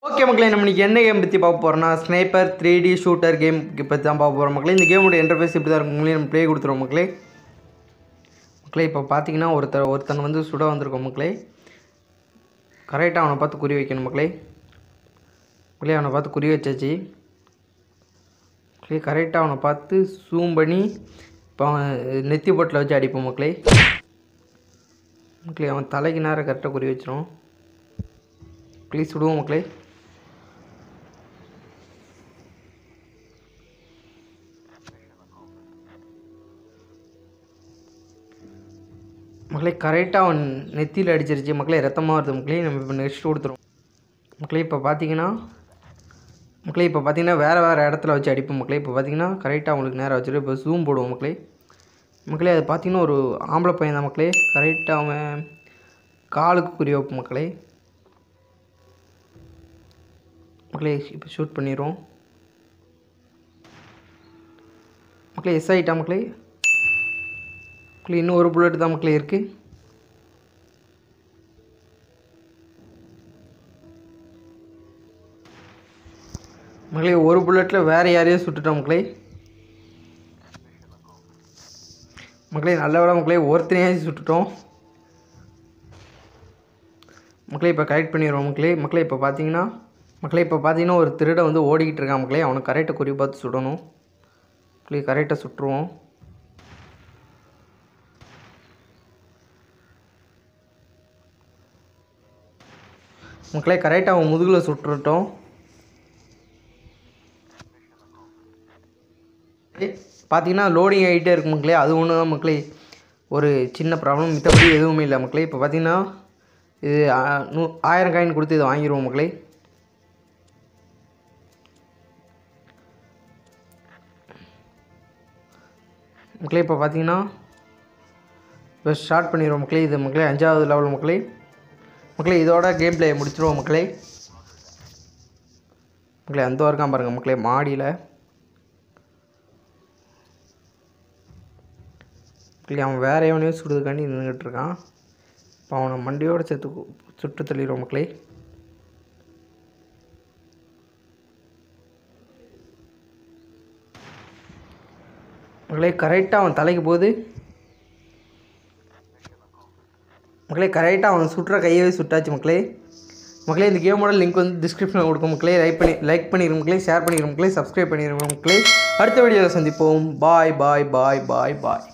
okay மக்களே நம்ம இன்னைக்கு என்ன கேம் பற்றி பார்க்க போகிறோம்னா sniper three D shooter game பற்றி தான் பார்க்க போகிறோம் மக்களே இந்த கேமோட இன்டர்ஃபேஸ் இப்படி தான் இருக்கும் உங்களே நம்ம ப்ளே கொடுத்துருவோம் மக்களே மக்களே இப்போ பார்த்தீங்கன்னா ஒருத்தர் ஒருத்தன் வந்து சுட வந்திருக்கோம் மக்களே கரெக்டாக அவனை பார்த்து குறி வைக்கணும் மக்களே மக்களே அவனை பார்த்து குறி வச்சாச்சு மக்களே கரெக்டாக அவனை பார்த்து ஜூம் பண்ணி இப்போ அவன் நெத்தி பொட்டில் வச்சு அடிப்போம் மக்களே மக்களே அவன் தலைக்கு நேரம் கரெக்டாக குறி வச்சிரும் மக்களே சுடுவோம் மக்களே மக்களே கரெக்டாக அவன் நெத்தியில் அடிச்சிருச்சு மக்களே ரத்தமாக வருது மக்களே நம்ம இப்போ நெக்ஸ்ட் கொடுத்துருவோம் மக்களே இப்போ பார்த்தீங்கன்னா மக்களே இப்போ பார்த்தீங்கன்னா வேறு வேறு இடத்துல வச்சு அடிப்போம் மக்களே இப்போ பார்த்தீங்கன்னா கரெக்டாக அவங்களுக்கு நேரம் வச்சுட்டு இப்போ ஜூம் போடுவோம் மக்களே மக்களே அது பார்த்தீங்கன்னா ஒரு ஆம்பளை பையன் தான் மக்களே கரெக்டாக அவன் காலுக்கு குறி வைப்போம் மக்களே மக்களே இப்போ ஷூட் பண்ணிடுவோம் மக்களே எஸ் ஆகிட்டா மக்களே மக்களே இன்னும் ஒரு புல்லட் தான் மக்களே இருக்குது மக்களே ஒரு புல்லட்டில் வேறு யாரையோ சுட்டுட்டோம் மக்களே மக்களே நல்ல விட மக்களே ஒருத்தனையாச்சும் சுட்டுட்டோம் மக்களே இப்போ கரெக்ட் பண்ணிடுவோம் மக்களே மக்களே இப்போ பார்த்தீங்கன்னா மக்களே இப்போ பார்த்தீங்கன்னா ஒரு திருட வந்து ஓடிக்கிட்டு இருக்கான் மக்களே அவனை கரெக்டாக குறி பார்த்து சுடணும் மக்களே கரெக்டாக சுட்டுருவோம் மக்களே கரெக்டாக அவன் முதுகில் சுட்டுட்டோம் பார்த்தீங்கன்னா லோடிங் ஆகிட்டே இருக்கு மக்களே அது ஒன்று தான் மக்களே ஒரு சின்ன ப்ராப்ளம் மித்தபடி எதுவுமே இல்லை மக்களே இப்போ பார்த்தீங்கன்னா இது ஆ, நூ ஆயிரம் காயின் கொடுத்து இதை வாங்கிடுவோம் மக்களே மக்களே இப்போ பார்த்தீங்கன்னா இப்போ ஸ்டார்ட் பண்ணிடுவோம் மக்களே இது மக்களே அஞ்சாவது லெவல் மக்களே மக்களே இதோட கேம் பிளே முடிச்சிருவோம் மக்களே மக்களே அந்த இருக்கான் பாருங்கள் மக்களே மாடியில் மக்களே அவன் வேற எவனையும் சுடுறதுக்காண்டி நின்றுட்டு இருக்கான் இப்போ அவனை மண்டியோடு சேர்த்து கு- சுட்டு தள்ளிடுவோம் மக்களே மக்களே கரெக்டாக அவன் தலைக்கு போகுது மக்களே கரெக்டாக அவன் சுட்டுற கையவே சுட்டாச்சு மக்களே மக்களே இந்த கேமோட லிங்க் வந்து டிஸ்கிரிப்ஷனில் கொடுக்கும் மக்களே லைக் பண்ணி லைக் பண்ணிடுங்க மக்களே ஷேர் பண்ணிடுங்க மக்களே சப்ஸ்கிரைப் பண்ணிடுங்க மக்களே அடுத்த வீடியோவில் சந்திப்போம் பாய் பாய் பாய் பாய் பாய்